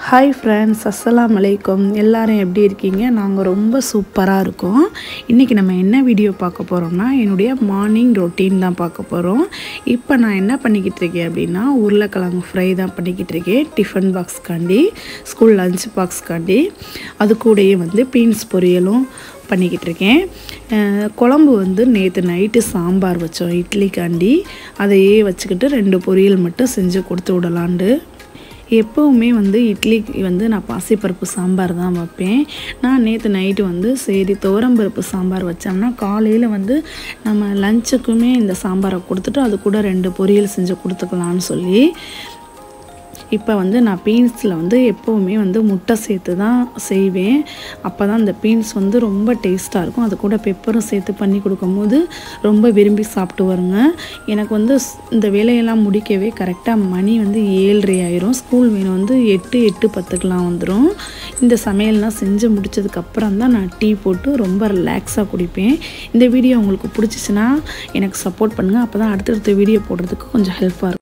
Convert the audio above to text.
hi friends அஸ்ஸலாம் அலைக்கும் எல்லாரும் எப்படி இருக்கீங்க நாங்கள் ரொம்ப சூப்பராக இருக்கோம் இன்றைக்கி நம்ம என்ன வீடியோ பார்க்க போகிறோம்னா என்னுடைய மார்னிங் ரொட்டீன் தான் பார்க்க போகிறோம் இப்போ நான் என்ன பண்ணிக்கிட்டு இருக்கேன் அப்படின்னா உருளைக்கிழங்கு ஃப்ரை தான் பண்ணிக்கிட்டு இருக்கேன் டிஃபன் பாக்ஸ்க்காண்டி ஸ்கூல் லஞ்ச் பாக்ஸ்க்காண்டி அது கூடயே வந்து பீன்ஸ் பொரியலும் பண்ணிக்கிட்டு இருக்கேன் அஹ் குழம்பு வந்து நேற்று நைட்டு சாம்பார் வச்சோம் இட்லிக்காண்டி அதையே வச்சுக்கிட்டு ரெண்டு பொரியல் மட்டும் செஞ்சு கொடுத்து விடலான்ட்டு எப்போவுமே வந்து இட்லிக்கு வந்து நான் பாசிப்பருப்பு சாம்பார் தான் வைப்பேன் நான் நேற்று நைட்டு வந்து சரி துவரம்பருப்பு சாம்பார் வச்சோம்னா காலையில் வந்து நம்ம லஞ்சுக்குமே இந்த சாம்பாரை கொடுத்துட்டு அது கூட ரெண்டு பொரியல் செஞ்சு கொடுத்துக்கலான்னு சொல்லி இப்போ வந்து நான் பீன்ஸில் வந்து எப்போவுமே வந்து முட்டை சேர்த்து தான் செய்வேன் அப்போ தான் அந்த பீன்ஸ் வந்து ரொம்ப டேஸ்ட்டாக இருக்கும் அது கூட பெப்பரும் சேர்த்து பண்ணி கொடுக்கும்போது ரொம்ப விரும்பி சாப்பிட்டு வருங்க எனக்கு வந்து ஸ்- இந்த வேலையெல்லாம் முடிக்கவே கரெக்டாக மணி வந்து ஏழ்ரை ஆயிரும் ஸ்கூல் வேணும் வந்து எட்டு எட்டு பத்துக்கெலாம் வந்துடும் இந்த சமையல்லாம் செஞ்சு முடிச்சதுக்கப்புறம் தான் நான் டீ போட்டு ரொம்ப ரிலாக்ஸாக குடிப்பேன் இந்த வீடியோ உங்களுக்கு பிடிச்சிச்சின்னா எனக்கு சப்போர்ட் பண்ணுங்கள் அப்போ தான் அடுத்தடுத்த வீடியோ போடுறதுக்கு கொஞ்சம் ஹெல்ப்பாக இருக்கும்